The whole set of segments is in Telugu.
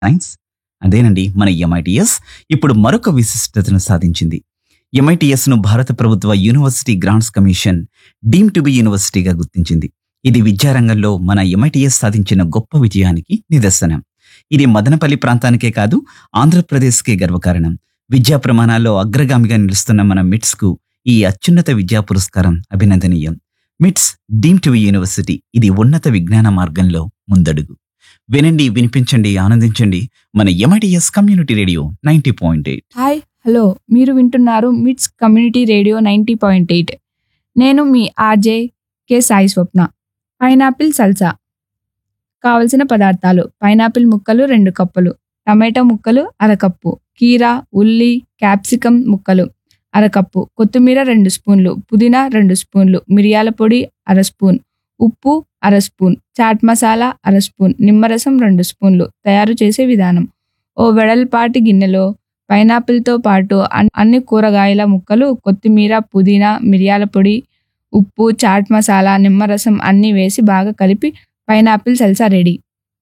సైన్స్ అదేనండి మన ఎంఐటిఎస్ ఇప్పుడు మరొక విశిష్టతను సాధించింది ఎంఐటిఎస్ ను భారత ప్రభుత్వ university grants commission deem to be యూనివర్సిటీగా గుర్తించింది ఇది విద్యారంగంలో మన ఎంఐటిఎస్ సాధించిన గొప్ప విజయానికి నిదర్శనం ఇది మదనపల్లి ప్రాంతానికే కాదు ఆంధ్రప్రదేశ్కే గర్వకారణం విద్యా ప్రమాణాల్లో అగ్రగామిగా నిలుస్తున్న మన మిట్స్ కు ఈ అత్యున్నత విద్యా పురస్కారం అభినందనీయం మిట్స్ డీమ్ టు బి యూనివర్సిటీ ఇది ఉన్నత విజ్ఞాన మార్గంలో ముందడుగు వినండి వినిపించండి ఆనందించండి మన MITS community radio ninety point eight hi hello మీరు వింటున్నారు MITS community radio ninety point eight నేను మీ RJ K Sai Swapna pineapple salsa కావలసిన పదార్థాలు పైనాపిల్ ముక్కలు రెండు కప్పులు టమాటా ముక్కలు అరకప్పు కీరా ఉల్లి క్యాప్సికం ముక్కలు అరకప్పు కొత్తిమీర రెండు స్పూన్లు పుదీనా రెండు స్పూన్లు మిరియాల పొడి అర స్పూన్ ఉప్పు అర స్పూన్ చాట్ మసాలా అర స్పూన్ నిమ్మరసం రెండు స్పూన్లు తయారు చేసే విధానం ఓ వెడల్పాటి గిన్నెలో పైనాపిల్తో పాటు అన్- అన్ని కూరగాయల ముక్కలు కొత్తిమీర పుదీనా మిరియాల పొడి ఉప్పు చాట్ మసాలా నిమ్మరసం అన్నీ వేసి బాగా కలిపి పైనాపిల్ సల్సా రెడీ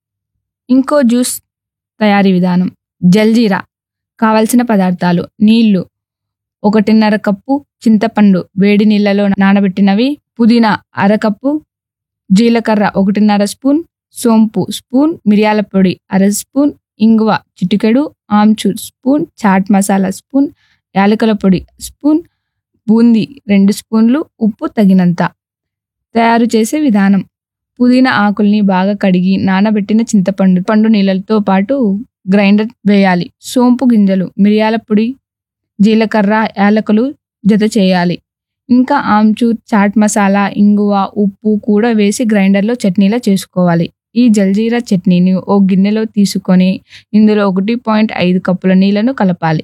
ఇంకో జ్యూస్ తయారీ విధానం జల్జీరా కావలసిన పదార్థాలు నీళ్లు ఒకటిన్నర కప్పు చింతపండు వేడి నీళ్ళలో నానబెట్టినవి పుదీనా అరకప్పు జీలకర్ర ఒకటిన్నర స్పూన్ సోంపు స్పూన్ మిరియాల పొడి అర స్పూన్ ఇంగువ చిటికెడు ఆమ్చూర్ స్పూన్ చాట్ మసాలా స్పూన్ యాలకుల పొడి స్పూన్ బూందీ రెండు స్పూన్లు ఉప్పు తగినంత తయారు చేసే విధానం పుదీనా ఆకుల్ని బాగా కడిగి నానబెట్టిన చింతపండు పండు నీళ్ళతో పాటు గ్రైండర్ వేయాలి సోంపు గింజలు మిరియాల పొడి జీలకర్ర యాలకులు జత చేయాలి ఇంకా ఆమ్చూర్ చాట్ మసాలా ఇంగువ ఉప్పు కూడా వేసి గ్రైండర్లో చట్నీలా చేసుకోవాలి ఈ జల్జీరా చట్నీని ఓ గిన్నెలో తీసుకొని ఇందులో ఒకటి పాయింట్ ఐదు కప్పుల నీళ్లను కలపాలి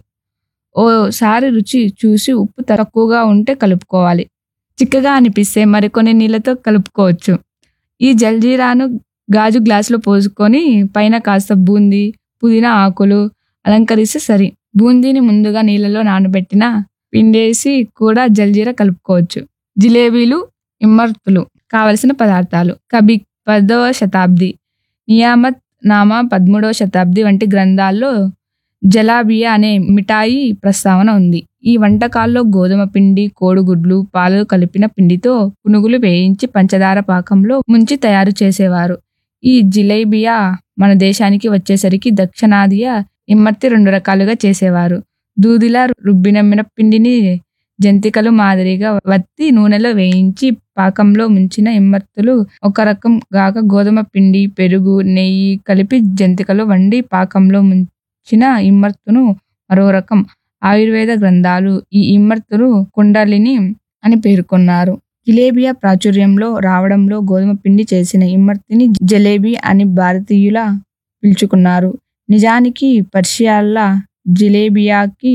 ఓసారి రుచి చూసి ఉప్పు తక్కువగా ఉంటే కలుపుకోవాలి చిక్కగా అనిపిస్తే మరికొన్ని నీళ్ళతో కలుపుకోవచ్చు ఈ జల్జీరాను గాజు గ్లాసులో పోసుకొని పైన కాస్త బూందీ పుదీనా ఆకులు అలంకరిస్తే సరి బూందీని ముందుగా నీళ్ళలో నానబెట్టిన పిండేసి కూడా జల్జీరా కలుపుకోవచ్చు జిలేబీలు ఇమ్మర్తులు కావలసిన పదార్థాలు కబి పదవ శతాబ్ది నియామత్ నామా పదమూడవ శతాబ్ది వంటి గ్రంథాల్లో జలాబియా అనే మిఠాయి ప్రస్తావన ఉంది ఈ వంటకాల్లో గోధుమ పిండి కోడిగుడ్లు పాలు కలిపిన పిండితో పునుగులు వేయించి పంచదార పాకంలో ముంచి తయారు చేసేవారు ఈ జిలేబియా మన దేశానికి వచ్చేసరికి దక్షిణాదియ ఇమ్మర్తి రెండు రకాలుగా చేసేవారు దూదిలా రుబ్బిన మినప్పిండిని జంతికలు మాదిరిగా వత్తి నూనెలో వేయించి పాకంలో ముంచిన ఇమ్మర్తులు ఒక రకం గాక గోధుమ పిండి పెరుగు నెయ్యి కలిపి జంతికలు వండి పాకంలో ముంచిన ఇమ్మర్తును మరో రకం ఆయుర్వేద గ్రంథాలు ఈ ఇమ్మర్తులు కుండలిని అని పేర్కొన్నారు జిలేబియా ప్రాచుర్యంలో రావడంలో గోధుమ పిండి చేసిన ఇమ్మర్తిని జలేబీ అని భారతీయుల పిలుచుకున్నారు నిజానికి పర్షియాల జిలేబియాకి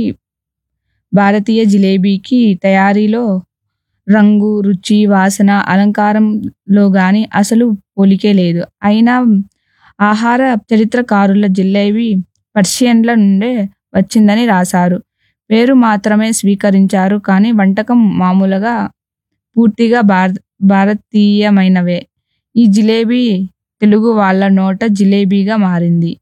భారతీయ జిలేబీకి తయారీలో రంగు రుచి వాసన అలంకారంలో గాని అసలు పోలికే లేదు అయినా ఆహార చరిత్రకారుల జిలేబీ పర్షియన్ల నుండే వచ్చిందని రాశారు పేరు మాత్రమే స్వీకరించారు కానీ వంటకం మామూలుగా పూర్తిగా భారత భారతీయమైనవే ఈ జిలేబీ తెలుగు వాళ్ళ నోట జిలేబీగా మారింది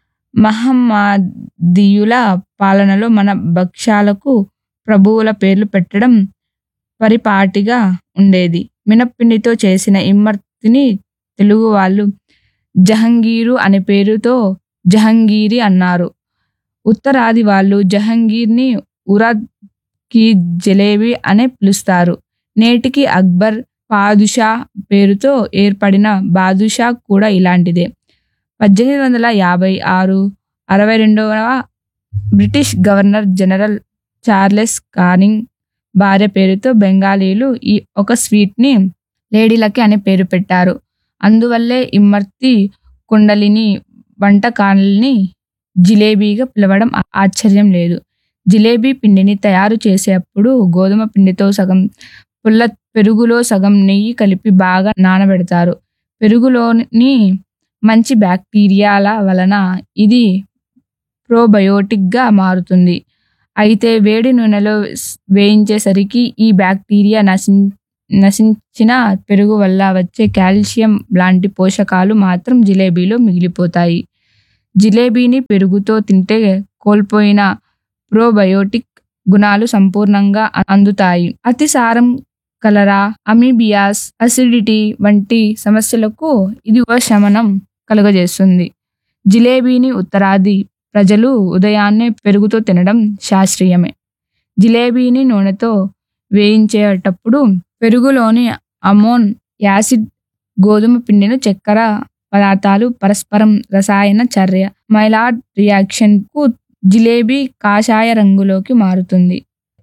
మహమ్మదీయుల పాలనలో మన భక్ష్యాలకు ప్రభువుల పేర్లు పెట్టడం పరిపాటిగా ఉండేది మినప్పిండితో చేసిన ఇమ్మర్తిని తెలుగు వాళ్ళు జహంగీరు అనే పేరుతో జహంగీరి అన్నారు ఉత్తరాది వాళ్ళు జహంగీర్ని ఉరాద్ కి జలేబీ అనే పిలుస్తారు నేటికి అక్బర్ పాదుషా పేరుతో ఏర్పడిన బాదుషా కూడా ఇలాంటిదే పద్దెనిమిది వందల యాభై ఆరు అరవై రెండవ British governor general Charles Canning భార్య పేరుతో బెంగాలీలు ఈ ఒక స్వీట్ని లేడీలకి అనే పేరు పెట్టారు అందువల్లే ఇమ్మర్తి కుండలిని వంటకాలని జిలేబీగా పిలవడం ఆ- ఆశ్చర్యం లేదు జిలేబీ పిండిని తయారు చేసేటప్పుడు గోధుమ పిండితో సగం పుల్ల పెరుగులో సగం నెయ్యి కలిపి బాగా నానబెడతారు పెరుగులోని మంచి బ్యాక్టీరియాల వలన ఇది ప్రోబయోటిక్గా మారుతుంది అయితే వేడి నూనెలో స్- వేయించేసరికి ఈ బ్యాక్టీరియా నశిం నశించిన పెరుగు వల్ల వచ్చే కాల్షియం లాంటి పోషకాలు మాత్రం జిలేబీలో మిగిలిపోతాయి జిలేబీని పెరుగుతో తింటే కోల్పోయిన ప్రోబయోటిక్ గుణాలు సంపూర్ణంగా అ- అందుతాయి అతిసారం కలరా అమీబియాస్ అసిడిటీ వంటి సమస్యలకు ఇది ఉపశమనం కలుగజేస్తుంది జిలేబీని ఉత్తరాది ప్రజలు ఉదయాన్నే పెరుగుతో తినడం శాస్త్రీయమే జిలేబీని నూనెతో వేయించేటప్పుడు పెరుగులోని అమోన్ యాసిడ్ గోధుమ పిండిని చక్కెర పదార్థాలు పరస్పరం రసాయన చర్య మైలాడ్ రియాక్షన్ కు జిలేబీ కాషాయ రంగులోకి మారుతుంది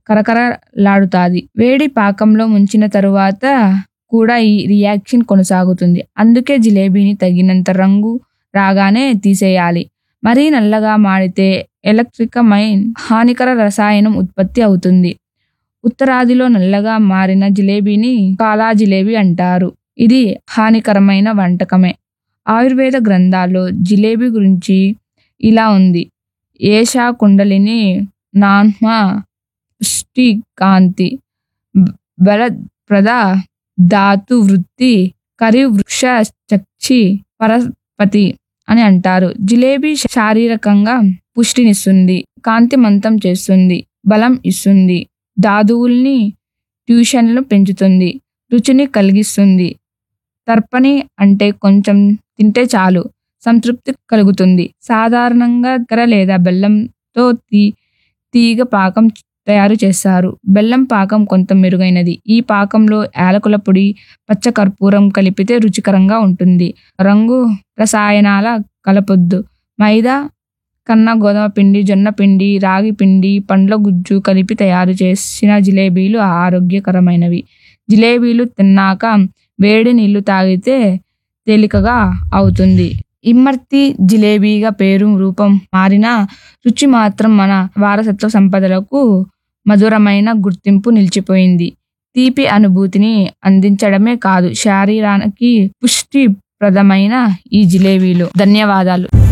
కరకరలాడుతాది వేడి పాకంలో ముంచిన తరువాత కూడా ఈ రియాక్షన్ కొనసాగుతుంది అందుకే జిలేబీని తగినంత రంగు రాగానే తీసేయాలి మరీ నల్లగా మాడితే ఎలక్ట్రికమైన్ హానికర రసాయనం ఉత్పత్తి అవుతుంది ఉత్తరాదిలో నల్లగా మారిన జిలేబీని కాలా జిలేబీ అంటారు ఇది హానికరమైన వంటకమే ఆయుర్వేద గ్రంథాల్లో జిలేబీ గురించి ఇలా ఉంది ఏషా కుండలిని నాన్మ పుష్టి కాంతి బ- బలప్రద ధాతు వృత్తి కరి వృక్ష చక్షి పరపతి అని అంటారు జిలేబీ శారీరకంగా పుష్టినిస్తుంది కాంతిమంతం చేస్తుంది బలం ఇస్తుంది ధాతువుల్ని ట్యూషన్లు పెంచుతుంది రుచిని కలిగిస్తుంది తర్పణి అంటే కొంచెం తింటే చాలు సంతృప్తి కలుగుతుంది సాధారణంగా చక్కెర లేదా బెల్లంతో తీ తీగ పాకం తయారు చేస్తారు బెల్లం పాకం కొంత మెరుగైనది ఈ పాకంలో యాలకుల పొడి పచ్చ కర్పూరం కలిపితే రుచికరంగా ఉంటుంది రంగు రసాయనాల కలపొద్దు మైదా కన్న గోధుమ పిండి జొన్న పిండి రాగి పిండి పండ్ల గుజ్జు కలిపి తయారు చేసిన జిలేబీలు ఆరోగ్యకరమైనవి జిలేబీలు తిన్నాక వేడి నీళ్లు తాగితే తేలికగా అవుతుంది ఇమ్మర్తి జిలేబీగా పేరు రూపం మారినా రుచి మాత్రం మన వారసత్వ సంపదలకు మధురమైన గుర్తింపు నిలిచిపోయింది తీపి అనుభూతిని అందించడమే కాదు శరీరానికి పుష్టిప్రదమైన ఈ జిలేబీలు ధన్యవాదాలు